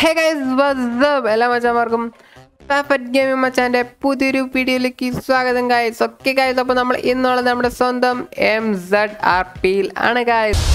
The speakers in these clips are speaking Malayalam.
ഹേ ഗൈസ് വാട്സ്ആപ്പ് എല്ലാ മച്ചാന്മാർക്കും പെർഫെക്റ്റ് ഗെയിമിംഗ് മച്ചാൻ്റെ പുതിയൊരു വീഡിയോയിലേക്ക് സ്വാഗതം ഗൈസ് ഓക്കെ ഗൈസ് അപ്പോൾ നമ്മൾ ഇന്നുള്ളത് നമ്മുടെ സ്വന്തം എം സെഡ് ആർ പിയിൽ ആണ് ഗൈസ്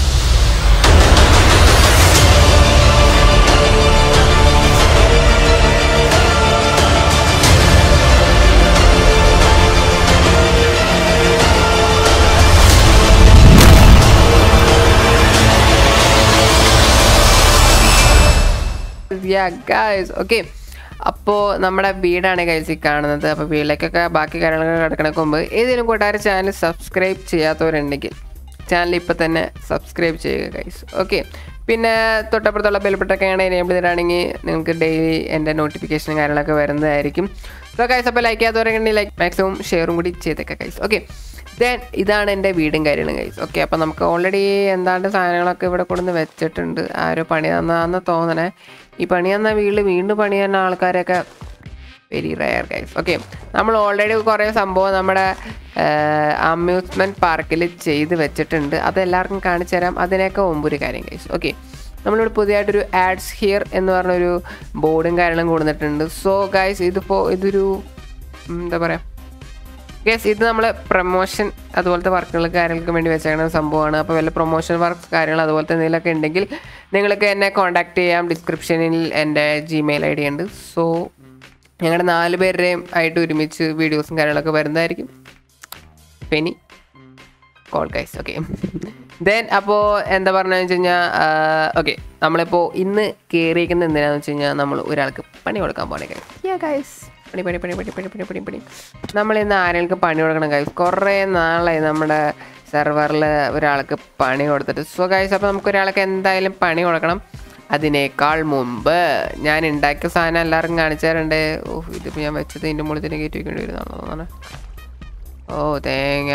ഗൈസ് ഓക്കെ അപ്പോൾ നമ്മുടെ വീടാണ് ഗൈസ് ഈ കാണുന്നത് അപ്പോൾ വീട്ടിലേക്കൊക്കെ ബാക്കി കാര്യങ്ങളൊക്കെ കിടക്കണക്ക് മുമ്പ് ഏതെങ്കിലും കൂട്ടുകാർ ചാനൽ സബ്സ്ക്രൈബ് ചെയ്യാത്തവരുണ്ടെങ്കിൽ ചാനൽ ഇപ്പോൾ തന്നെ സബ്സ്ക്രൈബ് ചെയ്യുക ഗൈസ് ഓക്കെ പിന്നെ തൊട്ടപ്പുറത്തുള്ള ബെൽബട്ടൊക്കെയാണ് എനേബിൾ ചെയ്തിട്ടാണെങ്കിൽ നിങ്ങൾക്ക് ഡെയിലി എൻ്റെ നോട്ടിഫിക്കേഷനും കാര്യങ്ങളൊക്കെ വരുന്നതായിരിക്കും സോ ഗൈസ് അപ്പോൾ ലൈക്ക് ചെയ്യാത്തവരുണ്ടെങ്കിൽ ലൈക്ക് മാക്സിമം ഷെയറും കൂടി ചെയ്തേക്കാം ഗൈസ് ഓക്കെ ദെൻ ഇതാണ് എൻ്റെ വീടും കാര്യങ്ങളും ഗൈസ് ഓക്കെ അപ്പോൾ നമുക്ക് ഓൾറെഡി എന്താണ്ട് സാധനങ്ങളൊക്കെ ഇവിടെ കൊണ്ടുവന്ന് വെച്ചിട്ടുണ്ട് ആരോ പണി തന്നാന്ന് തോന്നണേ ഈ പണി തന്ന വീട്ടിൽ വീണ്ടും പണി തന്ന ആൾക്കാരൊക്കെ വെരി റയർ ഗൈസ് ഓക്കെ നമ്മൾ ഓൾറെഡി കുറേ സംഭവം നമ്മുടെ അമ്യൂസ്മെൻറ്റ് പാർക്കിൽ ചെയ്ത് വെച്ചിട്ടുണ്ട് അതെല്ലാവർക്കും കാണിച്ചു തരാം അതിനൊക്കെ മുമ്പൊരു കാര്യം ഗൈസ് ഓക്കെ നമ്മളിവിടെ പുതിയതായിട്ടൊരു ആഡ്സ് ഹിയർ എന്ന് പറഞ്ഞൊരു ബോർഡും കാര്യങ്ങളും കൊടുത്തിട്ടുണ്ട് സോ ഗൈസ് ഇതിപ്പോൾ ഇതൊരു എന്താ പറയുക യെസ് ഇത് നമ്മൾ പ്രൊമോഷൻ അതുപോലത്തെ വർക്കുകൾ കാര്യങ്ങൾക്ക് വേണ്ടി വെച്ചേക്കുന്ന സംഭവമാണ് അപ്പോൾ വല്ല പ്രൊമോഷൻ വർക്ക്സ് കാര്യങ്ങൾ അതുപോലത്തെ എന്തെങ്കിലുമൊക്കെ ഉണ്ടെങ്കിൽ നിങ്ങൾക്ക് എന്നെ കോൺടാക്ട് ചെയ്യാം ഡിസ്ക്രിപ്ഷനിൽ എൻ്റെ ജിമെയിൽ ഐ ഡി ഉണ്ട് സോ ഞങ്ങളുടെ നാല് പേരുടെയും ആയിട്ട് ഒരുമിച്ച് വീഡിയോസും കാര്യങ്ങളൊക്കെ വരുന്നതായിരിക്കും പെനി കോൾ ഗൈസ് ഓക്കെ ദെൻ അപ്പോൾ എന്താ പറഞ്ഞതെന്ന് വെച്ച് കഴിഞ്ഞാൽ ഓക്കെ നമ്മളിപ്പോൾ ഇന്ന് കയറിയിരിക്കുന്നത് എന്തിനാന്ന് വെച്ച് കഴിഞ്ഞാൽ നമ്മൾ ഒരാൾക്ക് പണി കൊടുക്കാൻ പോകണേ ഗൈസ് ഗൈസ് പണി പണി പണി പണി പണി പണി പണി പണി നമ്മൾ ഇന്ന് ആരെങ്കിലും പണി കൊടുക്കണം ഗൈസ് കുറേ നാളായി നമ്മുടെ സെർവറിൽ ഒരാൾക്ക് പണി കൊടുത്തിട്ട് സോ ഗൈസ് അപ്പോൾ നമുക്ക് ഒരാൾക്ക് എന്തായാലും പണി കൊടുക്കണം അതിനേക്കാൾ മുമ്പ് ഞാൻ ഉണ്ടാക്കിയ സാധനം എല്ലാവർക്കും കാണിച്ചു തരണ്ടേ ഓ ഇതിപ്പോൾ ഞാൻ വെച്ചത് ഇതിൻ്റെ മുകളിൽ തന്നെ കയറ്റി വെക്കേണ്ടി വരുന്നതാണോ തോന്നണേ ഓ തേങ്ങ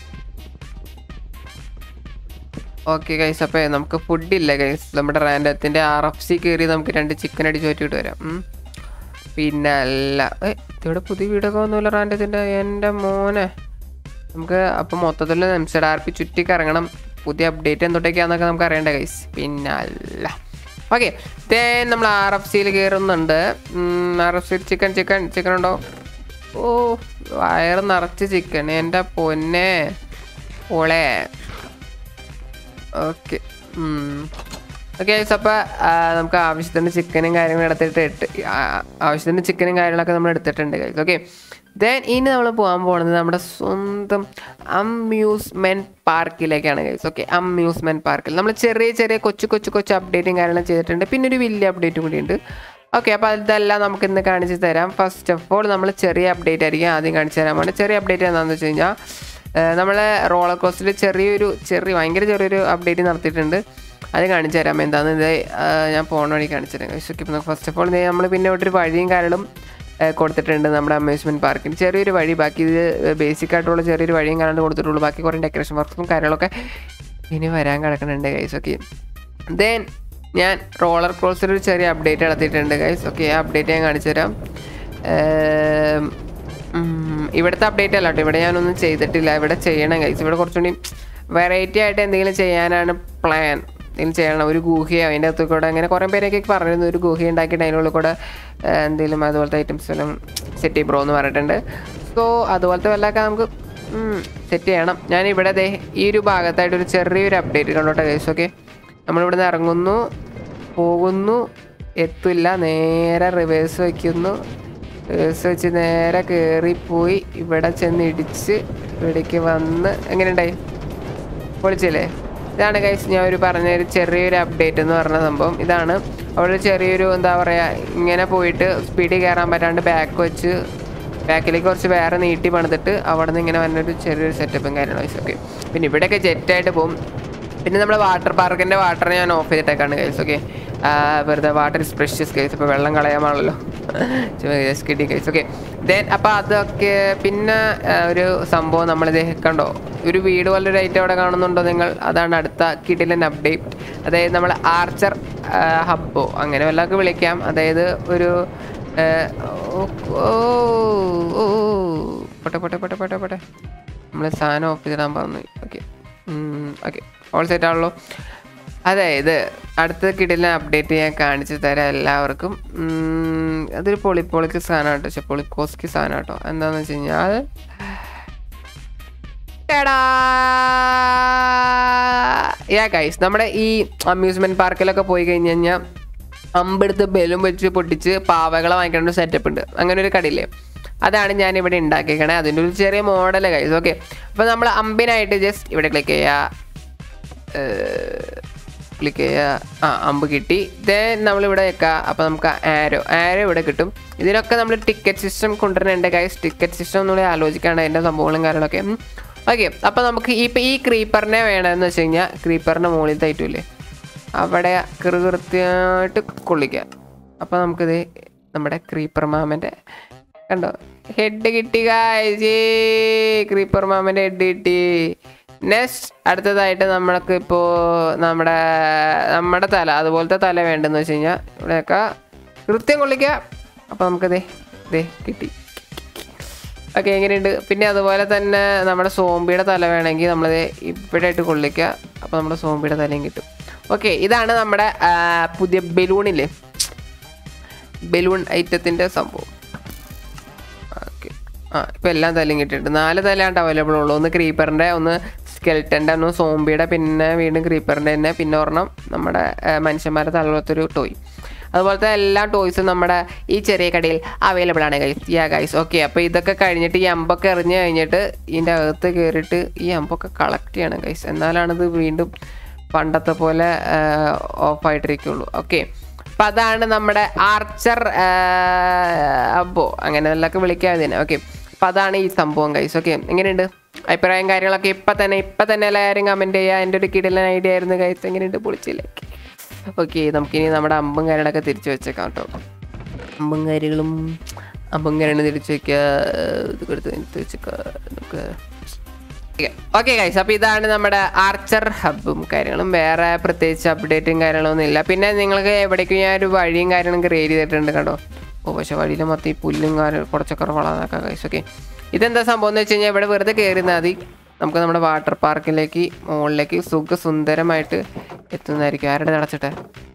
ഓക്കെ ഗൈസ് അപ്പോൾ നമുക്ക് ഫുഡില്ല ഗൈസ് നമ്മുടെ റാൻഡത്തിൻ്റെ ആർ എഫ് സി കയറി നമുക്ക് രണ്ട് ചിക്കൻ അടിച്ച് പറ്റിയിട്ട് വരാം ഉം. പിന്നെ അല്ല ഏ ഇവിടെ പുതിയ വീടൊക്കെ വന്നില്ല റാൻഡത്തിൻ്റെ എൻ്റെ മോനെ നമുക്ക് അപ്പം മൊത്തത്തിൽ എംസഡ് ആർ പി ചുറ്റി കറങ്ങണം പുതിയ അപ്ഡേറ്റ് എന്തൊട്ടൊക്കെയാണെന്നൊക്കെ നമുക്ക് അറിയണ്ട ഗൈസ് പിന്നെ അല്ല ഓക്കെ തേൻ നമ്മൾ ആർ എഫ് സിയിൽ കയറുന്നുണ്ട് R F C chicken chicken chicken ഉണ്ടോ ഓ വയറ് നിറച്ച് ചിക്കൻ എൻ്റെ പൊന്നെ ഓളെ ഓക്കെ ഓക്കെ അപ്പോൾ നമുക്ക് ആവശ്യത്തിന് ചിക്കനും കാര്യങ്ങളും എടുത്തിട്ട് ഇട്ട് ആ, ആവശ്യത്തിന് ചിക്കനും കാര്യങ്ങളൊക്കെ നമ്മൾ എടുത്തിട്ടുണ്ട് ഗൈസ് ഓക്കെ ദെൻ ഇനി നമ്മൾ പോകാൻ പോകുന്നത് നമ്മുടെ സ്വന്തം അമ്യൂസ്മെൻറ്റ് പാർക്കിലേക്കാണ് ഗൈസ് ഓക്കെ അമ്യൂസ്മെൻറ്റ് പാർക്കിൽ നമ്മൾ ചെറിയ ചെറിയ കൊച്ചു കൊച്ചു കൊച്ചു അപ്ഡേറ്റും കാര്യങ്ങളും ചെയ്തിട്ടുണ്ട് പിന്നെ ഒരു വലിയ അപ്ഡേറ്റും കൂടി ഉണ്ട് ഓക്കെ അപ്പോൾ ഇതെല്ലാം നമുക്ക് ഇന്ന് കാണിച്ച് തരാം ഫസ്റ്റ് ഓഫ് ഓൾ നമ്മൾ ചെറിയ അപ്ഡേറ്റ് ആയിരിക്കും ആദ്യം കാണിച്ചു തരാൻ പോകുന്നത് ചെറിയ അപ്ഡേറ്റ് എന്താണെന്ന് വെച്ച് കഴിഞ്ഞാൽ നമ്മളെ റോളർ കോസ്റ്റിൽ ചെറിയൊരു ചെറിയ ഭയങ്കര ചെറിയൊരു അപ്ഡേറ്റ് നടത്തിയിട്ടുണ്ട് അത് കാണിച്ചു തരാം എന്താണെന്ന് ഇത് ആ, ഞാൻ പോണ വഴി കാണിച്ചു തരാം ഓക്കെ ഇപ്പം ഫസ്റ്റ് ഓഫ് ഓൾ നമ്മൾ പിന്നെ ഇവിടെ ഒരു വഴിയും കാര്യങ്ങളും ആ, കൊടുത്തിട്ടുണ്ട് നമ്മുടെ അമ്യൂസ്മെൻറ്റ് പാർക്കിന് ചെറിയൊരു വഴി ബാക്കി ഇത് ബേസിക് ആയിട്ടുള്ള ചെറിയൊരു വഴിയും കാര്യങ്ങളും കൊടുത്തിട്ടുള്ളൂ ബാക്കി കുറേ ഡെക്കറേഷൻ വർക്ക്സും കാര്യങ്ങളൊക്കെ ഇനി വരാൻ കിടക്കുന്നുണ്ട് ഗൈസ് ഓക്കെ ദെൻ ഞാൻ റോളർ ക്രോസിൽ ഒരു ചെറിയ അപ്ഡേറ്റ് നടത്തിയിട്ടുണ്ട് ഗൈസ് ഓക്കെ ആ അപ്ഡേറ്റ് ഞാൻ കാണിച്ചു തരാം ഏം, ഉം, ഇവിടുത്തെ അപ്ഡേറ്റ് അല്ല കേട്ടോ ഇവിടെ ഞാനൊന്നും ചെയ്തിട്ടില്ല ഇവിടെ ചെയ്യണം ഗൈസ് ഇവിടെ കുറച്ചുകൂടി വെറൈറ്റി ആയിട്ട് എന്തെങ്കിലും ചെയ്യാനാണ് പ്ലാൻ എന്തെങ്കിലും ചെയ്യണം ഒരു ഗുഹയോ അതിൻ്റെ അകത്ത് കൂടെ അങ്ങനെ കുറേ പേരൊക്കെ പറഞ്ഞിരുന്നു ഒരു ഗുഹ ഉണ്ടാക്കിയിട്ട് അതിനുള്ളിൽ കൂടെ ഏഹ്, എന്തെങ്കിലും അതുപോലത്തെ ഐറ്റംസ് എല്ലാം സെറ്റ് ചെയ്യും ബ്രോ എന്ന് പറഞ്ഞിട്ടുണ്ട് സോ അതുപോലത്തെ വല്ലതൊക്കെ നമുക്ക് സെറ്റ് ചെയ്യണം ഞാൻ ഇവിടെ ദേ ഈ ഒരു ഭാഗത്തായിട്ട് ഒരു ചെറിയൊരു അപ്ഡേറ്റ് കണ്ടോട്ടെ ഗൈസ് ഓക്കെ നമ്മളിവിടുന്ന് ഇറങ്ങുന്നു പോകുന്നു എത്തില്ല നേരെ റിവേഴ്സ് വയ്ക്കുന്നു റിവേഴ്സ് വെച്ച് നേരെ കയറിപ്പോയി ഇവിടെ ചെന്ന് ഇടിച്ച് ഇവിടേക്ക് വന്ന് എങ്ങനെയുണ്ടായി പൊളിച്ചില്ലേ ഇതാണ് ഗൈസ് ഞാൻ ഒരു പറഞ്ഞ ഒരു ചെറിയൊരു അപ്ഡേറ്റ് എന്ന് പറഞ്ഞ സംഭവം ഇതാണ് അവിടെ ഒരു ചെറിയൊരു എന്താ പറയുക ഇങ്ങനെ പോയിട്ട് സ്പീഡിൽ കയറാൻ പറ്റാണ്ട് ബാക്ക് വെച്ച് ബാക്കിലേക്ക് കുറച്ച് വേറെ നീട്ടി പണിതിട്ട് അവിടെ നിന്ന് ഇങ്ങനെ വന്നൊരു ചെറിയൊരു സെറ്റപ്പും കാര്യങ്ങളും ഓക്കെ പിന്നെ ഇവിടെയൊക്കെ ജെറ്റായിട്ട് പോകും പിന്നെ നമ്മുടെ വാട്ടർ പാർക്കിൻ്റെ വാട്ടർ ഞാൻ ഓഫ് ചെയ്തിട്ടേക്കാണ് ഗൈസ് ഓക്കെ വെറുതെ വാട്ടർ ഇസ് പ്രഷ്യസ് ഗൈസ് ഇപ്പോൾ വെള്ളം കളയാൻ പാടുള്ളൂ കിട്ടി ഗൈസ് ഓക്കെ ദെൻ അപ്പോൾ അതൊക്കെ പിന്നെ ആ, ഒരു സംഭവം നമ്മളിത് കണ്ടോ ഒരു വീട് പോലൊരു ഐറ്റം അവിടെ കാണുന്നുണ്ടോ നിങ്ങൾ അതാണ് അടുത്ത കിടിലൻ അപ്ഡേറ്റ് അതായത് നമ്മൾ ആർച്ചർ ഹബ്ബോ അങ്ങനെ വല്ലതൊക്കെ വിളിക്കാം അതായത് ഒരു ആ, ഓ ഓ, ഓ, പോട്ടെ പോട്ടെ പോട്ടെ പോട്ടെ പോട്ടെ നമ്മൾ സാധനം ഓഫ് ചെയ്തിടാൻ പറഞ്ഞു ഓക്കെ ഓക്കെ ഓൾ സെറ്റ് ആണല്ലോ അതെ ഇത് അടുത്ത കിടിലിനെ അപ്ഡേറ്റ് ഞാൻ കാണിച്ചു തരാം എല്ലാവർക്കും ഉം, അതൊരു പൊളിപ്പൊളിക്ക് സാധനം കേട്ടോ പക്ഷെ പൊളിക്കോസ്ക്ക് സാധനം കേട്ടോ എന്താന്ന് വെച്ച് കഴിഞ്ഞാൽ എടാ യാ ഗൈസ് നമ്മുടെ ഈ അമ്യൂസ്മെന്റ് പാർക്കിലൊക്കെ പോയി കഴിഞ്ഞ് കഴിഞ്ഞാൽ അമ്പെടുത്ത് ബലൂൺ വെച്ച് പൊട്ടിച്ച് പാവകളെ വാങ്ങിക്കേണ്ട സെറ്റപ്പ് ഉണ്ട് അങ്ങനെ ഒരു കടയില്ലേ അതാണ് ഞാൻ ഇവിടെ ഉണ്ടാക്കിയേക്കണേ അതിൻ്റെ ഒരു ചെറിയ മോഡൽ ഗൈസ് ഓക്കെ അപ്പോൾ നമ്മൾ അമ്പിനായിട്ട് ജസ്റ്റ് ഇവിടെ ക്ലിക്ക് ചെയ്യുക ക്ലിക്ക് ചെയ്യുക ആ അമ്പ് കിട്ടി ദെൻ നമ്മളിവിടെ വെക്കുക അപ്പോൾ നമുക്ക് ആരോ ആരോ ഇവിടെ കിട്ടും ഇതിനൊക്കെ നമ്മൾ ടിക്കറ്റ് സിസ്റ്റം കൊണ്ടുവരുന്നുണ്ട് ഗൈസ് ടിക്കറ്റ് സിസ്റ്റം ഒന്നുകൂടി ആലോചിക്കാണ്ട് അതിൻ്റെ സംഭവങ്ങളും കാര്യങ്ങളൊക്കെ ഓക്കെ അപ്പോൾ നമുക്ക് ഇപ്പം ഈ ക്രീപ്പറിനെ വേണമെന്ന് വെച്ച് കഴിഞ്ഞാൽ ക്രീപ്പറിൻ്റെ മുകളിൽ തയ്റ്റില്ലേ അവിടെ കൃത്യമായിട്ട് കൊള്ളിക്കുക അപ്പോൾ നമുക്കിത് നമ്മുടെ ക്രീപ്പർ മാമൻ്റെ കണ്ടോ ഹെഡ് കിട്ടി ഗായ്സ് ക്രീപ്പർ മാമൻ്റെ ഹെഡ് കിട്ടി നെക്സ്റ്റ് അടുത്തതായിട്ട് നമ്മൾക്ക് ഇപ്പോൾ നമ്മുടെ നമ്മുടെ തല അതുപോലത്തെ തല വേണ്ടെന്ന് വെച്ച് കഴിഞ്ഞാൽ ഇവിടെയൊക്കെ കൃത്യം കൊള്ളിക്കുക അപ്പോൾ നമുക്കിത് ദേ കിട്ടി ഓക്കെ എങ്ങനെയുണ്ട് പിന്നെ അതുപോലെ തന്നെ നമ്മുടെ സോംബിയുടെ തല വേണമെങ്കിൽ നമ്മളത് ഇവിടെ ആയിട്ട് കൊള്ളിക്കുക അപ്പോൾ നമ്മുടെ സോംബിയുടെ തലയും കിട്ടും ഓക്കെ ഇതാണ് നമ്മുടെ ആ, പുതിയ ബലൂണില്ലേ ബലൂൺ ഐറ്റത്തിൻ്റെ സംഭവം ഓക്കെ ആ ഇപ്പം എല്ലാം തലയും കിട്ടിയിട്ടുണ്ട് നാല് തലയാണ്ട് അവൈലബിൾ ഉള്ളൂ ഒന്ന് ക്രീപ്പറിൻ്റെ ഒന്ന് സ്കെൽറ്റൻ്റെ ഒന്ന് സോംബിയുടെ പിന്നെ വീണ്ടും ക്രീപ്പറിൻ്റെ തന്നെ പിന്നെ ഒരെണ്ണം നമ്മുടെ ആ, മനുഷ്യന്മാരുടെ തലപോലത്തൊരു ടോയ് അതുപോലത്തെ എല്ലാ ടോയ്സും നമ്മുടെ ഈ ചെറിയ കടയിൽ അവൈലബിൾ ആണ് ഗൈസ് യാ ഗൈസ് ഓക്കെ അപ്പോൾ ഇതൊക്കെ കഴിഞ്ഞിട്ട് ഈ അമ്പൊക്കെ എറിഞ്ഞ് കഴിഞ്ഞിട്ട് ഇതിൻ്റെ അകത്ത് കയറിയിട്ട് ഈ അമ്പൊക്കെ കളക്ട് ചെയ്യണം ഗൈസ് എന്നാലാണ് ഇത് വീണ്ടും പണ്ടത്തെ പോലെ ഓഫ് ആയിട്ടിരിക്കുള്ളൂ ഓക്കെ അപ്പം അതാണ് നമ്മുടെ ആർച്ചർ അബോ അങ്ങനെ എല്ലാം വിളിക്കാം ഇതിനെ ഓക്കെ അപ്പം അതാണ് ഈ സംഭവം ഗൈസ് ഓക്കെ എങ്ങനെയുണ്ട് അഭിപ്രായം കാര്യങ്ങളൊക്കെ ഇപ്പം തന്നെ ഇപ്പം തന്നെ എല്ലാവരും കമൻറ്റ് ചെയ്യുക എൻ്റെ ഒരു കിടലൻ ഐഡിയ ആയിരുന്നു ഗൈസ് എങ്ങനെയുണ്ട് പൊളിച്ചില്ലേ ഓക്കെ നമുക്കിനി നമ്മുടെ അമ്പും കാര്യങ്ങളൊക്കെ തിരിച്ചു വെച്ചേക്കാം കേട്ടോ അമ്പും കാര്യങ്ങളും അമ്പും കാര്യങ്ങളും തിരിച്ചു വെക്കുക ഇത് കൊടുത്ത് തിരിച്ചു വെച്ചേക്കുക നമുക്ക് ഓക്കെ ഗൈസ് അപ്പോൾ ഇതാണ് നമ്മുടെ ആർച്ചർ ഹബും കാര്യങ്ങളും വേറെ പ്രത്യേകിച്ച് അപ്ഡേറ്റും കാര്യങ്ങളൊന്നും ഇല്ല പിന്നെ നിങ്ങൾക്ക് എവിടേക്കും ഞാൻ ഒരു വഴിയും കാര്യങ്ങളും ക്രിയേറ്റ് ചെയ്തിട്ടുണ്ട് കണ്ടോ ഓ പക്ഷെ വഴിയിൽ മൊത്തം ഈ പുല്ലും കാര്യം കുറച്ചൊക്കെ വളർന്നൊക്കെ ഗൈസ് ഓക്കെ ഇതെന്താ സംഭവം എന്ന് വെച്ച് കഴിഞ്ഞാൽ ഇവിടെ വെറുതെ കയറുന്നാൽ മതി നമുക്ക് നമ്മുടെ വാട്ടർ പാർക്കിലേക്ക് മുകളിലേക്ക് സുഖസുന്ദരമായിട്ട് എത്തുന്നതായിരിക്കും ആരുടെ അടച്ചിട്ടെ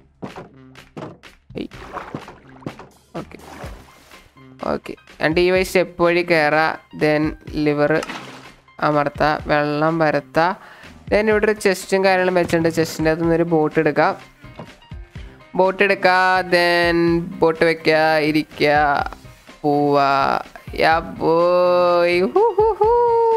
ഓക്കെ ഓക്കെ രണ്ട് ഈ വഴി സ്റ്റെപ്പ് വഴി കയറുക ദെൻ ലിവർ അമർത്തുക വെള്ളം വരത്തുക ദെൻ ഇവിടെ ഒരു ചെസ്റ്റും കാര്യങ്ങളും വെച്ചിട്ടുണ്ട് ചെസ്റ്റിൻ്റെ അകത്ത് നിന്നൊരു ബോട്ട് എടുക്കുക ബോട്ട് എടുക്കുക ദെൻ ബോട്ട് വെക്കുക ഇരിക്കുക പോവുക യാ പോയി ഹൂ ഹൂ ഹൂ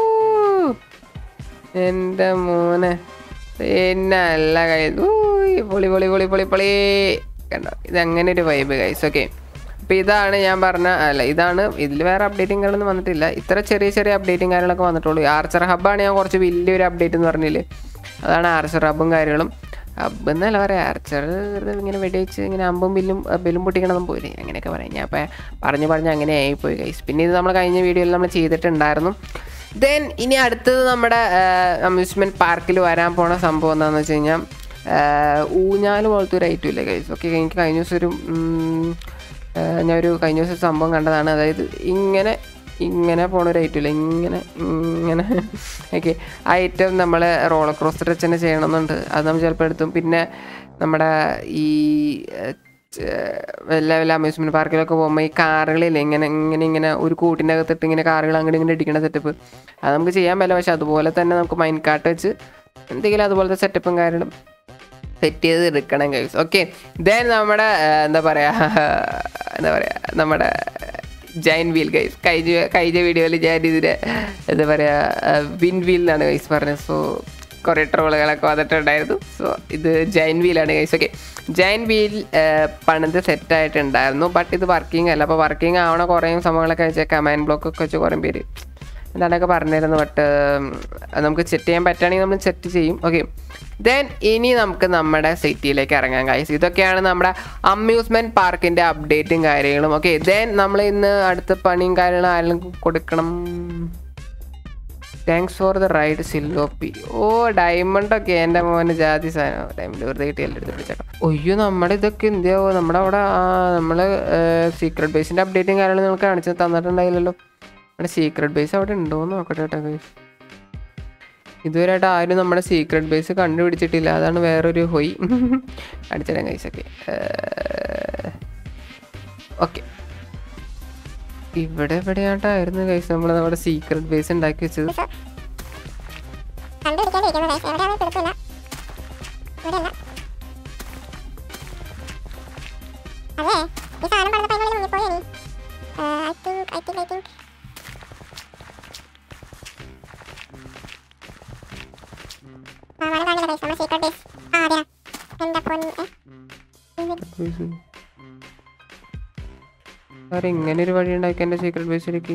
എൻ്റെ മോനെ പിന്നെ അല്ല കൈ പൊളി പൊളി പൊളി പൊളി പൊളി കണ്ടോ ഇത് അങ്ങനെ ഒരു വൈബ് ഗൈസ് ഓക്കെ അപ്പോൾ ഇതാണ് ഞാൻ പറഞ്ഞ അല്ല ഇതാണ് ഇതിൽ വേറെ അപ്ഡേറ്റും കാര്യങ്ങളൊന്നും വന്നിട്ടില്ല ഇത്ര ചെറിയ ചെറിയ അപ്ഡേറ്റും കാര്യങ്ങളൊക്കെ വന്നിട്ടുള്ളൂ ആർച്ചർ ഹബ്ബാണ് ഞാൻ കുറച്ച് വലിയൊരു അപ്ഡേറ്റ് എന്ന് പറഞ്ഞില്ലേ അതാണ് ആർച്ചർ ഹബ്ബും കാര്യങ്ങളും ഹബ്ബ് എന്നല്ല പറയാം ആർച്ചർ ഇങ്ങനെ വെടിവെച്ച് ഇങ്ങനെ അമ്പും ബില്ലും ബില്ലും പൊട്ടിക്കണമെന്നും പോയില്ലേ അങ്ങനെയൊക്കെ പറയാം ഞാൻ അപ്പം പറഞ്ഞു പറഞ്ഞ് അങ്ങനെ ആയിപ്പോയി ഗൈസ് പിന്നെ ഇത് നമ്മൾ കഴിഞ്ഞ വീഡിയോയിൽ നമ്മൾ ചെയ്തിട്ടുണ്ടായിരുന്നു ദെൻ ഇനി അടുത്തത് നമ്മുടെ അമ്യൂസ്മെൻറ്റ് പാർക്കിൽ വരാൻ പോണ സംഭവം എന്താണെന്ന് വെച്ച് കഴിഞ്ഞാൽ ഊഞ്ഞാൽ പോലത്തെ ഒരു ഐറ്റം ഇല്ലേ ഗൈസ് ഓക്കെ എനിക്ക് കഴിഞ്ഞ ദിവസം ഒരു ഉം, ആ, ഞാൻ ഒരു കഴിഞ്ഞ ദിവസം ഒരു സംഭവം കണ്ടതാണ് അതായത് ഇങ്ങനെ ഇങ്ങനെ പോണ ഒരു ഐറ്റം ഇല്ല ഇങ്ങനെ ഇങ്ങനെ ഓക്കെ ആ ഐറ്റം നമ്മൾ റോളർ ക്രോസ്റ്റർ വെച്ച് തന്നെ ചെയ്യണമെന്നുണ്ട് അത് നമ്മൾ ചിലപ്പോൾ എടുത്തും പിന്നെ നമ്മുടെ ഈ ഏഹ്, ചെ- വല്ല വല്ല അമ്യൂസ്മെൻറ്റ് പാർക്കിലൊക്കെ പോകുമ്പോൾ ഈ കാറുകളില്ലേ ഇങ്ങനെ ഇങ്ങനെ ഇങ്ങനെ ഒരു കൂട്ടിൻ്റെ അകത്തിട്ട് ഇങ്ങനെ കാറുകൾ അങ്ങോട്ട് ഇങ്ങനെ ഇടിക്കുന്ന സെറ്റപ്പ് അത് നമുക്ക് ചെയ്യാൻ പറ്റില്ല പക്ഷെ അതുപോലെ തന്നെ നമുക്ക് മൈൻഡ് കാർട്ട് വെച്ച് എന്തെങ്കിലും അതുപോലത്തെ സെറ്റപ്പും കാര്യങ്ങളും സെറ്റ് ചെയ്ത് എടുക്കണം ഗൈസ് ഓക്കെ ദെൻ നമ്മുടെ ആ, എന്താ പറയുക എന്താ പറയുക നമ്മുടെ ജൈൻ വീൽ ഗൈസ് കഴിഞ്ഞ കഴിഞ്ഞ വീഡിയോയിൽ ഞാൻ ഇതിന് എന്താ പറയുക വിൻ വീൽ എന്നാണ് ഗൈസ് പറഞ്ഞത് സോ കുറേ ട്രോളുകളൊക്കെ വന്നിട്ടുണ്ടായിരുന്നു സോ ഇത് ജൈൻ വീലാണ് ഗൈസ് ഓക്കെ ജൈൻ വീൽ പണിത് സെറ്റായിട്ടുണ്ടായിരുന്നു ബട്ട് ഇത് വർക്കിംഗ് അല്ല അപ്പോൾ വർക്കിംഗ് ആവണ കുറേ സംഭവങ്ങളൊക്കെ വെച്ചാൽ കമാൻഡ് ബ്ലോക്ക് ഒക്കെ വെച്ച് കുറേ പേര് എന്താണൊക്കെ പറഞ്ഞിരുന്നു ബട്ട് നമുക്ക് സെറ്റ് ചെയ്യാൻ പറ്റുകയാണെങ്കിൽ നമ്മൾ സെറ്റ് ചെയ്യും ഓക്കെ ദെൻ ഇനി നമുക്ക് നമ്മുടെ സിറ്റിയിലേക്ക് ഇറങ്ങാം കാര്യം ഇതൊക്കെയാണ് നമ്മുടെ അമ്യൂസ്മെൻറ്റ് പാർക്കിൻ്റെ അപ്ഡേറ്റും കാര്യങ്ങളും ഓക്കെ ദെൻ നമ്മൾ ഇന്ന് അടുത്ത പണിയും കാര്യങ്ങളും ആരെങ്കിലും കൊടുക്കണം താങ്ക്സ് ഫോർ ദ റൈഡ് സില്ലോപ്പി ഓ ഡയമണ്ട് ഒക്കെ എൻ്റെ മോന് ജാതി സാധനം ഡയമണ്ട് വെറുതെ കിട്ടിയല്ലോ എടുത്ത് പിടിച്ചേക്കാം ഒയ്യോ നമ്മുടെ ഇതൊക്കെ എന്തിയാവോ നമ്മുടെ അവിടെ നമ്മൾ സീക്രട്ട് ബേസിൻ്റെ അപ്ഡേറ്റും കാര്യങ്ങളും നിങ്ങൾക്ക് കാണിച്ച് തന്നിട്ടുണ്ടായില്ലല്ലോ നമ്മുടെ സീക്രട്ട് ബേസ് അവിടെ ഉണ്ടോയെന്ന് നോക്കട്ടെ കേട്ടോ guys. ഇതുവരെയായിട്ട് ആരും നമ്മുടെ സീക്രട്ട് ബേസ് കണ്ടുപിടിച്ചിട്ടില്ല അതാണ് വേറൊരു ഹൊയ് അടിച്ചിടാൻ കൈസൊക്കെ ഓക്കെ ഇവിടെ എവിടെയായിട്ടായിരുന്നു കൈസ് നമ്മൾ നമ്മുടെ സീക്രട്ട് ബേസ് ഉണ്ടാക്കി വെച്ചത് കണ്ടുപിടിക്കാണ്ടിരിക്കുന്നു ഗൈസ് എവിടെയാണെന്ന് പിടുത്തമില്ല ഇവിടെയല്ല അതെ ഈ സാധനം പറഞ്ഞപ്പോൾ അതിനുള്ളിൽ മുങ്ങിപ്പോയി ഇനി I think I think I think ആ മണം കാണില്ല ഗൈസ് നമ്മുടെ സീക്രട്ട് ബേസ് ആ അതെയാ എൻ്റെ പൊന്ന് സാർ ഇങ്ങനെ ഒരു വഴി ഉണ്ടാക്കി എൻ്റെ സീക്രട്ട് ബേസിലേക്ക്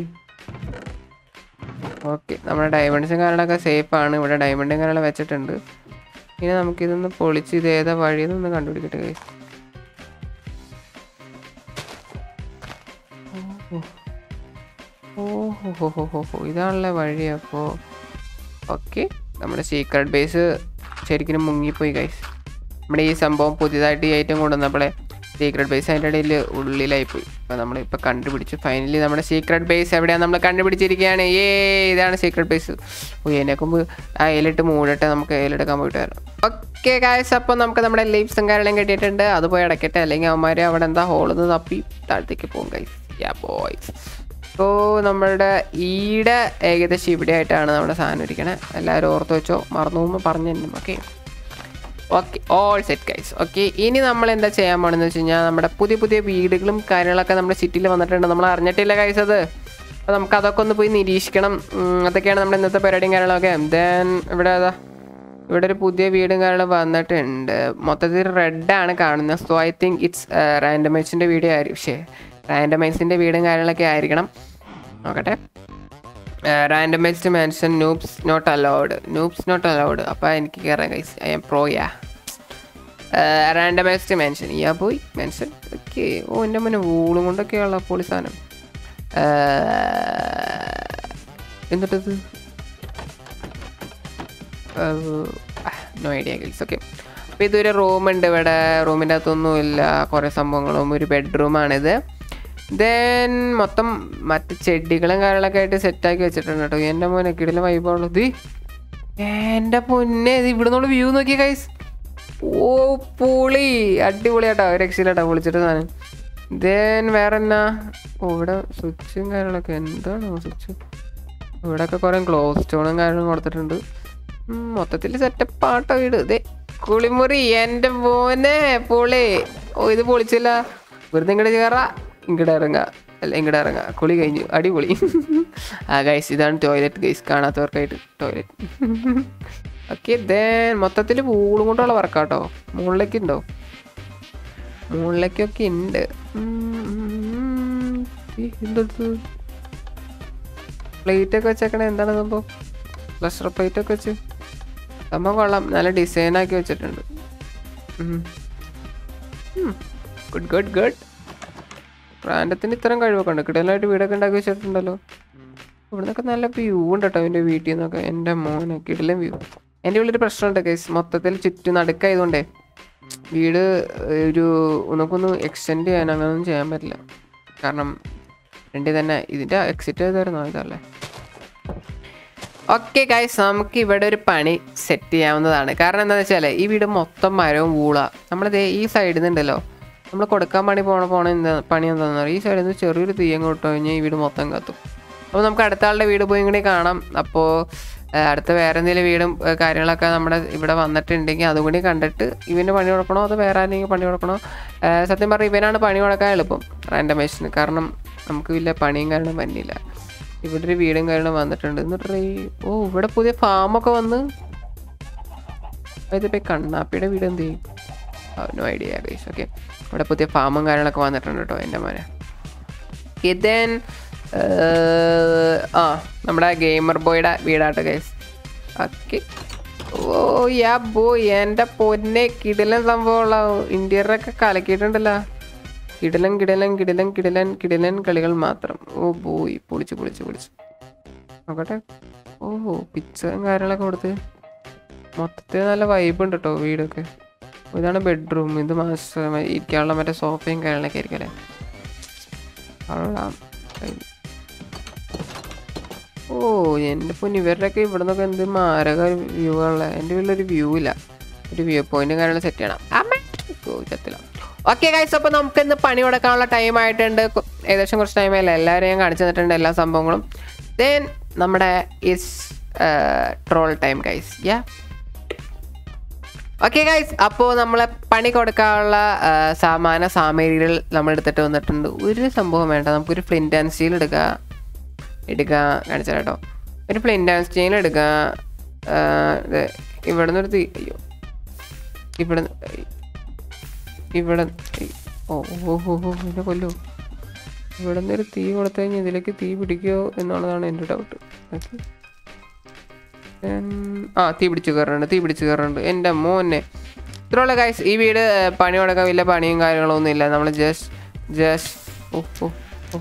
ഓക്കെ നമ്മുടെ ഡയമണ്ട്സും കാര്യങ്ങളൊക്കെ സേഫ് ആണ് ഇവിടെ ഡയമണ്ടും കാര്യങ്ങളൊക്കെ വെച്ചിട്ടുണ്ട് ഇനി നമുക്കിതൊന്ന് പൊളിച്ച് ഇത് ഏതാ വഴിയെന്നൊന്ന് കണ്ടുപിടിക്കട്ടെ guys. ഓ ഓ ഹോ ഹോ ഹോ ഹോ ഇതാണല്ലേ വഴി അപ്പോൾ ഓക്കെ നമ്മുടെ സീക്രട്ട് ബേസ് ശരിക്കും മുങ്ങിപ്പോയി ഗൈസ് നമ്മുടെ ഈ സംഭവം പുതിയതായിട്ട് ഈ ഐറ്റം കൊണ്ടുവന്നപ്പോഴേ സീക്രട്ട് ബേസ് അതിൻ്റെ ഇടയിൽ ഉള്ളിലായി പോയി അപ്പോൾ നമ്മൾ ഇപ്പോൾ കണ്ടുപിടിച്ചു ഫൈനലി നമ്മുടെ സീക്രട്ട് ബേസ് എവിടെയാണ് നമ്മൾ കണ്ടുപിടിച്ചിരിക്കുകയാണ് ഏ ഇതാണ് സീക്രട്ട് ബേസ് ഓ അതിനൊക്കെ മുമ്പ് ആ ഇലിട്ട് മൂടട്ടെ നമുക്ക് ഇലെടുക്കാൻ പോയിട്ട് വരാം ഓക്കെ കായസ് അപ്പോൾ നമുക്ക് നമ്മുടെ ലൈഫ്സും കാര്യങ്ങളും കിട്ടിയിട്ടുണ്ട് അത് പോയി അടയ്ക്കട്ടെ അല്ലെങ്കിൽ അവന്മാർ അവിടെ എന്താ ഹോളിൽ തപ്പി താഴത്തേക്ക് പോകും ഗൈസ് യാ ബോയ്സ് ഇപ്പോൾ നമ്മളുടെ ഈടെ ഏകദേശം ഇവിടെ ആയിട്ടാണ് നമ്മുടെ സാധനം ഇരിക്കണേ എല്ലാവരും ഓർത്ത് വെച്ചോ മറന്നു പോകുമ്പോൾ പറഞ്ഞു തന്നെ okay okay all set guys okay ഇനി നമ്മൾ എന്താ ചെയ്യാൻ പോണെന്ന് വെച്ച് കഴിഞ്ഞാൽ നമ്മുടെ പുതിയ പുതിയ വീടുകളും കാര്യങ്ങളൊക്കെ നമ്മുടെ സിറ്റിയിൽ വന്നിട്ടുണ്ട് നമ്മൾ അറിഞ്ഞിട്ടില്ല ഗൈസ് അത് അപ്പോൾ നമുക്ക് അതൊക്കെ ഒന്ന് പോയി നിരീക്ഷിക്കണം ഉം, അതൊക്കെയാണ് നമ്മുടെ ഇന്നത്തെ പരിപാടിയും കാര്യങ്ങളൊക്കെ ദെൻ ഇവിടെ അതാ ഇവിടെ ഒരു പുതിയ വീടും കാര്യങ്ങളും വന്നിട്ടുണ്ട് മൊത്തത്തിൽ റെഡാണ് കാണുന്നത് സോ ഐ തിങ്ക് ഇറ്റ്സ് റാൻഡമൈസിൻ്റെ വീഡിയോ ആയിരിക്കും പക്ഷേ റാൻഡമൈസിൻ്റെ വീടും കാര്യങ്ങളൊക്കെ ആയിരിക്കണം നോക്കട്ടെ Randomised Mention noobs not allowed noobs not allowed അപ്പോൾ എനിക്ക് കയറാം കൈസ് ഐ എം പ്രോയാ റാൻഡമൈസ്ഡ് മെൻഷൻ യാ പോയി മെൻഷൻ ഓക്കെ ഓ എൻ്റെ മുന്നേ വൂളും കൊണ്ടൊക്കെയുള്ള പൊളി സാധനം എന്നിട്ടത് നോ ഐഡിയ ഗൈസ് ഓക്കെ അപ്പോൾ ഇതൊരു റൂമുണ്ട് ഇവിടെ റൂമിൻ്റെ അകത്തൊന്നുമില്ല കുറേ സംഭവങ്ങളും ഒരു ബെഡ്റൂമാണിത് ദെൻ മൊത്തം മറ്റ് ചെടികളും കാര്യങ്ങളൊക്കെ ആയിട്ട് സെറ്റാക്കി വെച്ചിട്ടുണ്ട് കേട്ടോ എൻ്റെ മോനെ കിടില വൈബുള്ളത് എൻ്റെ പൊന്നെ ഇത് ഇവിടെ നിന്നുള്ള വ്യൂ നോക്കിയ കൈസ് ഓ പൊളി അടിപൊളിയാട്ടോ രക്ഷയിലാട്ടോ പൊളിച്ചിട്ട് സാധനം ദെൻ വേറെ എന്നാ ഓ ഇവിടെ സ്വിച്ചും കാര്യങ്ങളൊക്കെ എന്താണ് സ്വിച്ച് ഇവിടെയൊക്കെ കുറേ ക്ലോസ് സ്റ്റോണും കാര്യങ്ങളും കൊടുത്തിട്ടുണ്ട് മൊത്തത്തിൽ സെറ്റപ്പ് ആട്ടോ വീട് ഇതേ കുളിമുറി എൻ്റെ മോനെ പൊളി ഓ ഇത് പൊളിച്ചില്ല വെറുതെ ഇങ്ങോട്ട് കയറ ഇങ്ങോട്ട് ഇറങ്ങാ അല്ല ഇങ്ങോട്ട് ഇറങ്ങാ കുളി കഴിഞ്ഞു അടിപൊളി ആ ഗൈസ് ഇതാണ് ടോയ്ലറ്റ് ഗൈസ് കാണാത്തവർക്കായിട്ട് ടോയ്ലറ്റ് ഓക്കെ ദെൻ മൊത്തത്തിൽ പൂളും കൊണ്ടുള്ള വർക്കാട്ടോ മുകളിലേക്ക് ഉണ്ടോ മുകളിലേക്കൊക്കെ ഉണ്ട് എന്തെടുത്ത് പ്ലേറ്റ് ഒക്കെ വെച്ചേക്കണേ എന്താണ് സംഭവം പ്ലസ്റ്റർ പ്ലേറ്റ് ഒക്കെ വെച്ച് സംഭവം കൊള്ളാം നല്ല ഡിസൈൻ ആക്കി വെച്ചിട്ടുണ്ട് ഗുഡ് ഗുഡ് ഗുഡ് ബ്രാൻഡത്തിന് ഇത്രയും കഴിവൊക്കെ ഉണ്ട് കിടലായിട്ട് വീടൊക്കെ ഉണ്ടാക്കി വെച്ചിട്ടുണ്ടല്ലോ ഇവിടുന്നൊക്കെ നല്ല വ്യൂ ഉണ്ട് കേട്ടോ എൻ്റെ വീട്ടിൽ നിന്നൊക്കെ എൻ്റെ മോനെ കിടലൻ വ്യൂ എൻ്റെ ഉള്ളിൽ പ്രശ്നമുണ്ട് കേസ് മൊത്തത്തിൽ ചുറ്റും നടുക്കായതുകൊണ്ടേ വീട് ഒരു നമുക്കൊന്ന് എക്സ്റ്റെൻഡ് ചെയ്യാൻ അങ്ങനെയൊന്നും ചെയ്യാൻ പറ്റില്ല കാരണം എൻ്റെ തന്നെ ഇതിൻ്റെ എക്സിറ്റ് ചെയ്തായിരുന്നോ ഇതല്ലേ ഓക്കെ ഗൈസ് നമുക്ക് ഇവിടെ ഒരു പണി സെറ്റ് ചെയ്യാവുന്നതാണ് കാരണം എന്താണെന്ന് വെച്ചാൽ ഈ വീട് മൊത്തം മരവും വൂള നമ്മളിത് ഈ സൈഡിൽ നിന്നുണ്ടല്ലോ നമ്മൾ കൊടുക്കാൻ പണി പോണ പോണ എന്താ പണി എന്താണെന്ന് പറയുക ഈ സൈഡിൽ നിന്ന് ചെറിയൊരു തീയം കൊട്ടു കഴിഞ്ഞാൽ ഈ വീട് മൊത്തം കത്തും അപ്പോൾ നമുക്ക് അടുത്ത ആളുടെ വീട് പോയി കൂടി കാണാം അപ്പോൾ അടുത്ത വേറെ എന്തെങ്കിലും വീടും ഏഹ്, കാര്യങ്ങളൊക്കെ നമ്മുടെ ഇവിടെ വന്നിട്ടുണ്ടെങ്കിൽ അതും കൂടി കണ്ടിട്ട് ഇവന് പണി കൊടുക്കണോ അത് വേറെ ആരെങ്കിലും പണി കൊടുക്കണോ ഏഹ്, സത്യം പറഞ്ഞാൽ ഇവനാണ് പണി കൊടുക്കാൻ എളുപ്പം റാൻഡമേഷന് കാരണം നമുക്ക് വലിയ പണിയും കാരണം വന്നില്ല ഇവിടെ ഒരു വീടും കാര്യങ്ങളും വന്നിട്ടുണ്ട് എന്നിട്ട് ഈ ഓ ഇവിടെ പുതിയ ഫാമൊക്കെ വന്ന് ഇതിപ്പോൾ കണ്ണാപ്പിയുടെ വീട് എന്ത് ചെയ്യും നോ ഐഡിയ ഗൈസ് ഓക്കെ ഇവിടെ പുതിയ ഫാമും കാര്യങ്ങളൊക്കെ വന്നിട്ടുണ്ട് കേട്ടോ എൻ്റെ മോനെ ഇതൻ ആ നമ്മുടെ ഗെയിമർ ബോയുടെ വീടാട്ടോ guys okay oh ya boy എൻ്റെ പൊന്നെ കിടിലൻ സംഭവമുള്ള ഇന്ത്യയിലൊക്കെ കലക്കിയിട്ടുണ്ടല്ലോ കിടിലൻ കിടിലൻ കിടിലൻ കിടിലൻ കിടിലൻ കളികൾ മാത്രം ഓ ബോയ് പൊളിച്ച് പൊളിച്ച് പൊളിച്ച് നോക്കട്ടെ ഓ പിക്ചറും കാര്യങ്ങളൊക്കെ കൊടുത്ത് മൊത്തത്തിൽ നല്ല വൈബ് ഉണ്ട് കേട്ടോ വീടൊക്കെ ഇതാണ് ബെഡ്റൂം ഇത് മാസ്റ്റർ ഇരിക്കാനുള്ള മറ്റേ സോഫയും കാര്യങ്ങളൊക്കെ ആയിരിക്കും അല്ലേ കൊള്ളാം ഓ എൻ്റെ പൊന്നു ഇവരുടെയൊക്കെ ഇവിടെ നിന്നൊക്കെ എന്ത് മാരക വ്യൂ ഉള്ള എൻ്റെ വീട്ടിലൊരു വ്യൂ ഇല്ല ഒരു വ്യൂ പോയിന്റും കാര്യങ്ങളും സെറ്റ് ചെയ്യണം അമ്മേ. ഓ, ചത്തില്ല ഓക്കെ ഗൈസ് അപ്പോൾ നമുക്ക് ഇന്ന് പണി കൊടുക്കാനുള്ള ടൈം ആയിട്ടുണ്ട് കു- ഏകദേശം കുറച്ച് ടൈമായില്ല എല്ലാവരും ഞാൻ കാണിച്ചു തന്നിട്ടുണ്ട് എല്ലാ സംഭവങ്ങളും ദെൻ നമ്മുടെ is troll time guys ya okay guys അപ്പോൾ നമ്മളെ പണി കൊടുക്കാനുള്ള ആ, സാമാന സാമഗ്രികൾ നമ്മൾ എടുത്തിട്ട് വന്നിട്ടുണ്ട് ഒരു സംഭവം വേണ്ട നമുക്കൊരു ഫ്ലിൻ്റ് ആൻഡ് സ്റ്റീൽ എടുക്കുക എടുക്കുക കാണിച്ചാൽ കേട്ടോ ഒരു ഫ്ലിൻ്റ് ആൻഡ് സ്റ്റീൽ എടുക്കുക ആ, ഇത് ഇവിടെ നിന്നൊരു തീ അയ്യോ ഇവിടെ ഇവിടെ ഓ ഓ ഓ ഓ എന്നെ കൊല്ലോ ഇവിടെ നിന്നൊരു തീ കൊടുത്തു കഴിഞ്ഞാൽ ഇതിലേക്ക് തീ പിടിക്കുമോ എന്നുള്ളതാണ് എൻ്റെ ഡൗട്ട് ഓക്കെ ആ തീ പിടിച്ച് കയറുന്നുണ്ട് തീ പിടിച്ച് കയറുന്നുണ്ട് എൻ്റെ മോനെ ഇത്രയുള്ള ഗൈസ് ഈ വീട് ഏർ, പണി കൊടുക്കാൻ വലിയ പണിയും കാര്യങ്ങളൊന്നും ഇല്ല നമ്മൾ just just oh oh oh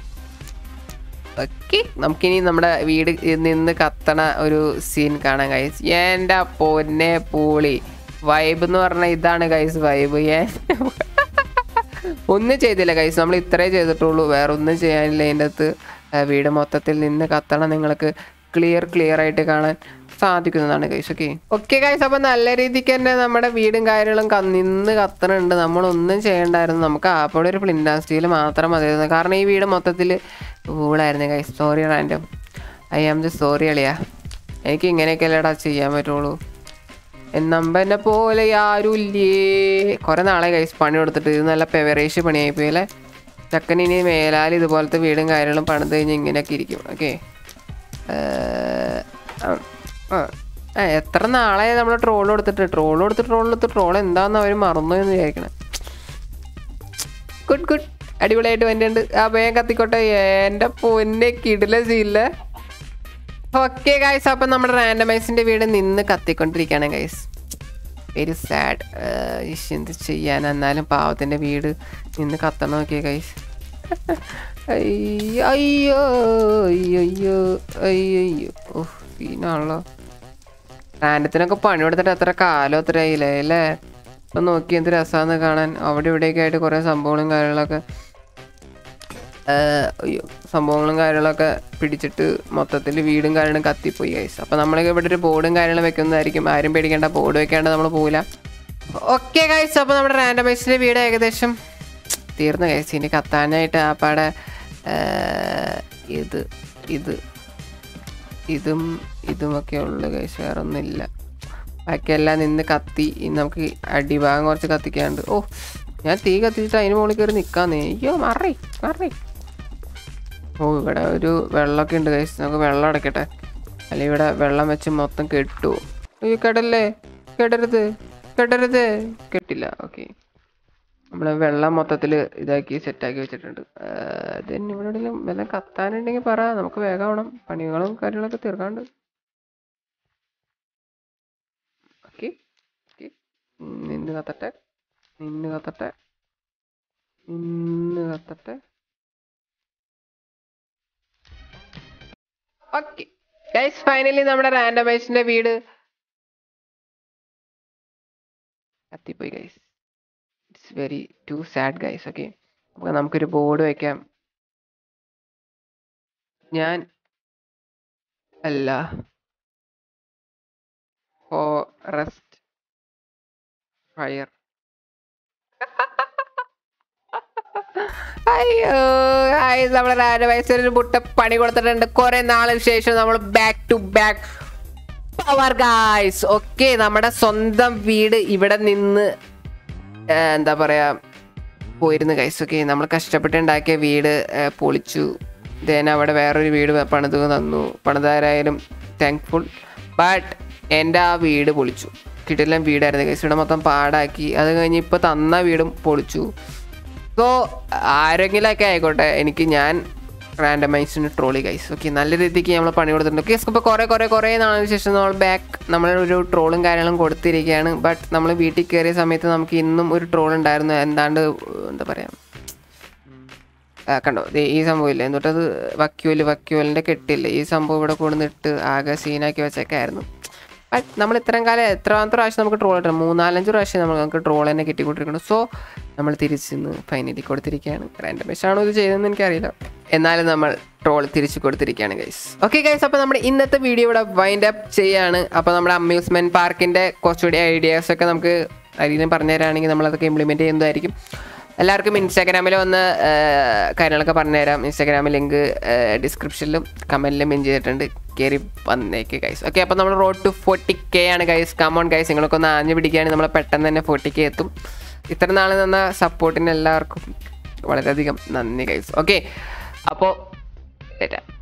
okay നമുക്കിനി നമ്മുടെ വീട് നിന്ന് കത്തണ ഒരു സീൻ കാണാം ഗൈസ് എൻ്റെ പൊന്നെ പൂളി വൈബ് എന്ന് പറഞ്ഞാൽ ഇതാണ് ഗൈസ് വൈബ് ഞാൻ ഒന്നും ചെയ്തില്ല ഗൈസ് നമ്മൾ ഇത്രേ ചെയ്തിട്ടുള്ളൂ വേറെ ഒന്നും ചെയ്യാനില്ല അതിൻ്റെ അകത്ത് ആ, വീട് മൊത്തത്തിൽ നിന്ന് കത്തണം നിങ്ങൾക്ക് ക്ലിയർ ക്ലിയർ ആയിട്ട് കാണാൻ സാധിക്കുന്നതാണ് ഗൈസ് ഓക്കെ ഓക്കെ ഗൈസ് അപ്പം നല്ല രീതിക്ക് തന്നെ നമ്മുടെ വീടും കാര്യങ്ങളും ക- നിന്ന് കത്തണുണ്ട് നമ്മളൊന്നും ചെയ്യണ്ടായിരുന്നു നമുക്ക് ആപ്പോടെ ഒരു ഫ്ലിൻഡാ സ്റ്റീൽ മാത്രം മതിയായിരുന്നു കാരണം ഈ വീട് മൊത്തത്തിൽ ഊളായിരുന്നു guys sorry random I am the sorry അളിയാ എനിക്ക് ഇങ്ങനെയൊക്കെ അല്ലേടാ ചെയ്യാൻ പറ്റുള്ളൂ എന്നമ്പനെ പോലെ ആരുമില്ലേ കുറെ നാളെ കൈസ് പണി കൊടുത്തിട്ട് ഇത് നല്ല പെവറേഷ് പണിയായി പോയല്ലേ ചക്കൻ ഇനി മേലാൽ ഇതുപോലത്തെ വീടും കാര്യങ്ങളും പണിത് കഴിഞ്ഞ് ഇങ്ങനെയൊക്കെ ഇരിക്കും ഓക്കെ എത്ര നാളെ നമ്മൾ ട്രോൾ കൊടുത്തിട്ട് ട്രോൾ കൊടുത്ത് ട്രോൾ കൊടുത്ത് ട്രോൾ എന്താന്ന് അവർ മറന്നു എന്ന് വിചാരിക്കണം ഗുഡ് ഗുഡ് അടിപൊളിയായിട്ട് വന്നിട്ടുണ്ട് ആ വേഗം കത്തിക്കോട്ടെ എൻ്റെ പൊന്നെ കിടില സീല്ല ഓക്കെ ഗൈസ് അപ്പം നമ്മുടെ റാൻഡമൈസിന്റെ വീട് നിന്ന് കത്തിക്കൊണ്ടിരിക്കുകയാണ് ഗൈസ് വെരി സാഡ് എന്ത് ചെയ്യാൻ എന്നാലും പാവത്തിന്റെ വീട് നിന്ന് കത്തണം നോക്കിയ ഗൈസ് അയ്യോ അയ്യോ അയ്യോ അയ്യോ ഓ സീനാണല്ലോ റാൻഡത്തിനൊക്കെ പണി കൊടുത്തിട്ട് എത്ര കാലം അത്ര ആയില്ലേ അല്ലേ ഇപ്പം നോക്കി എന്ത് രസമാണെന്ന് കാണാൻ അവിടെ ഇവിടെയൊക്കെ ആയിട്ട് കുറേ സംഭവങ്ങളും കാര്യങ്ങളൊക്കെ ആഹ് അയ്യോ സംഭവങ്ങളും കാര്യങ്ങളൊക്കെ പിടിച്ചിട്ട് മൊത്തത്തിൽ വീടും കാര്യങ്ങളും കത്തിപ്പോയി ഗൈസ് അപ്പം നമ്മളൊക്കെ ഇവിടെ ഒരു ബോർഡും കാര്യങ്ങളും വെക്കുന്നതായിരിക്കും ആരും പേടിക്കേണ്ട ബോർഡ് വെക്കാണ്ട് നമ്മൾ പോകില്ല ഓക്കെ ഗൈസ് അപ്പോൾ നമ്മുടെ റാൻഡമൈസിൻ്റെ വീട് ഏകദേശം തീർന്നു ഗൈസ് ഇനി കത്താനായിട്ട് ആ പാടെ ആഹ് ഇത് ഇത് ഇതും ഇതുമൊക്കെ ഉള്ളു ഗൈസ് വേറെ ഒന്നുമില്ല ബാക്കിയെല്ലാം നിന്ന് കത്തി ഇനി നമുക്ക് അടിഭാഗം കുറച്ച് കത്തിക്കാണ്ട് ഓ ഞാൻ തീ കത്തിച്ചിട്ട് അതിന് മുകളിൽ കയറി നിൽക്കാന്നേ അയ്യോ മറി മറി ഓ ഇവിടെ ഒരു വെള്ളമൊക്കെ ഉണ്ട് കൈസ് നമുക്ക് വെള്ളം അടയ്ക്കട്ടെ അല്ലെങ്കിൽ ഇവിടെ വെള്ളം വെച്ച് മൊത്തം കെട്ടു അയ്യോ കെടല്ലേ കെടരുത് കെടരുത് കെട്ടില്ല ഓക്കെ നമ്മൾ വെള്ളം മൊത്തത്തിൽ ഇതാക്കി സെറ്റാക്കി വെച്ചിട്ടുണ്ട് ദെൻ ഇവിടെ എവിടെയെങ്കിലും വല്ലതും കത്താനുണ്ടെങ്കിൽ പറ നമുക്ക് വേഗമാവണം പണികളും കാര്യങ്ങളൊക്കെ തീർക്കാണ്ട് ഓക്കെ ഓക്കെ നിന്ന് കത്തട്ടെ നിന്ന് കത്തട്ടെ നിന്ന് കത്തട്ടെ ഓക്കെ ഗൈസ് ഫൈനലി നമ്മുടെ റാൻഡമൈസിന്റെ വീട് കത്തിപ്പോയി guys it's very too sad guys okay അപ്പോൾ നമുക്കൊരു ബോർഡ് വെക്കാം ഞാൻ അല്ല ഫോറസ്റ്റ് ഫയർ അയ്യോ ഹായ് നമ്മളെ രാജവയസ്സൊരു മുട്ട പണി കൊടുത്തിട്ടുണ്ട് കുറെ നാളിന് ശേഷം നമ്മൾ back to back power guys okay നമ്മുടെ സ്വന്തം വീട് ഇവിടെ നിന്ന് ആ, എന്താ പറയാ പോയിരുന്നു ഗൈസ് ഓക്കെ നമ്മൾ കഷ്ടപ്പെട്ടുണ്ടാക്കിയ വീട് ആ, പൊളിച്ചു ദെൻ അവിടെ വേറൊരു വീട് പണിത് തന്നു പണിതാരായാലും താങ്ക്ഫുൾ ബട്ട് എൻ്റെ ആ വീട് പൊളിച്ചു കിട്ടില്ല വീടായിരുന്നു ഗൈസ് ഇവിടെ മൊത്തം പാടാക്കി അത് കഴിഞ്ഞ് ഇപ്പോൾ തന്ന വീടും പൊളിച്ചു സോ ആരെങ്കിലൊക്കെ ആയിക്കോട്ടെ എനിക്ക് ഞാൻ റാൻഡമൈസിന് ട്രോളി ഗൈസ് ഓക്കെ നല്ല രീതിക്ക് നമ്മൾ പണി കൊടുത്തിട്ടുണ്ട് ഓക്കെ ഇപ്പോൾ കുറേ കുറേ കുറേ നാളിന് ശേഷം നമ്മൾ ബാക്ക് നമ്മൾ ഒരു ട്രോളും കാര്യങ്ങളും കൊടുത്തിരിക്കുകയാണ് ബട്ട് നമ്മൾ വീട്ടിൽ കയറിയ സമയത്ത് നമുക്ക് ഇന്നും ഒരു ട്രോൾ ഉണ്ടായിരുന്നു എന്താണ്ട് എന്താ പറയുക ആ, കണ്ടോ ദേ ഈ സംഭവം ഇല്ലേ എന്നിട്ടത് വക്യൂല് വക്യൂലിൻ്റെ കെട്ടില്ലേ ഈ സംഭവം ഇവിടെ കൊണ്ടുവന്നിട്ട് ആകെ സീനാക്കി വെച്ചേക്കായിരുന്നു ബട്ട് നമ്മൾ ഇത്രയും കാലം എത്രാമത്തെ പ്രാവശ്യം നമുക്ക് ട്രോൾ ഇട്ടു മൂന്നാലഞ്ച് പ്രാവശ്യം നമ്മൾ നമുക്ക് ട്രോൾ തന്നെ കിട്ടിക്കൊണ്ടിരിക്കണം സോ നമ്മൾ തിരിച്ച് ഇന്ന് ഫൈനലി കൊടുത്തിരിക്കുകയാണ് റാൻഡം ആണോ ഇത് ചെയ്തതെന്ന് എനിക്കറിയില്ല എന്നാലും നമ്മൾ ട്രോൾ തിരിച്ചു കൊടുത്തിരിക്കുകയാണ് ഗൈസ് ഓക്കെ ഗൈസ് അപ്പോൾ നമ്മുടെ ഇന്നത്തെ വീഡിയോ ഇവിടെ വൈൻഡ് അപ്പ് ചെയ്യാണ് അപ്പോൾ നമ്മുടെ അമ്യൂസ്മെൻറ്റ് പാർക്കിൻ്റെ കുറച്ചുകൂടി ഐഡിയാസ് ഒക്കെ നമുക്ക് അരിയും പറഞ്ഞു തരാണെങ്കിൽ നമ്മളതൊക്കെ ഇംപ്ലിമെൻറ്റ് ചെയ്യുന്നതായിരിക്കും എല്ലാവർക്കും ഇൻസ്റ്റാഗ്രാമിൽ വന്ന് ആ, കാര്യങ്ങളൊക്കെ പറഞ്ഞുതരാം ഇൻസ്റ്റാഗ്രാമിൽ ലിങ്ക് ഡിസ്ക്രിപ്ഷനിലും കമൻറ്റിലും മെൻ ചെയ്തിട്ടുണ്ട് കയറി വന്നേക്ക് ഗൈസ് ഓക്കെ അപ്പോൾ നമ്മൾ റോഡ് ടു ഫോർട്ടി കെ ആണ് ഗൈസ് കമോൺ ഗൈസ് നിങ്ങളൊക്കെ ഒന്ന് ആഞ്ഞു പിടിക്കുകയാണെങ്കിൽ നമ്മൾ പെട്ടെന്ന് തന്നെ ഫോർട്ടി കെ എത്തും ഇത്ര നാൾ തന്ന സപ്പോർട്ടിന് എല്ലാവർക്കും വളരെയധികം നന്ദി ഗൈസ് ഓക്കെ അപ്പോൾ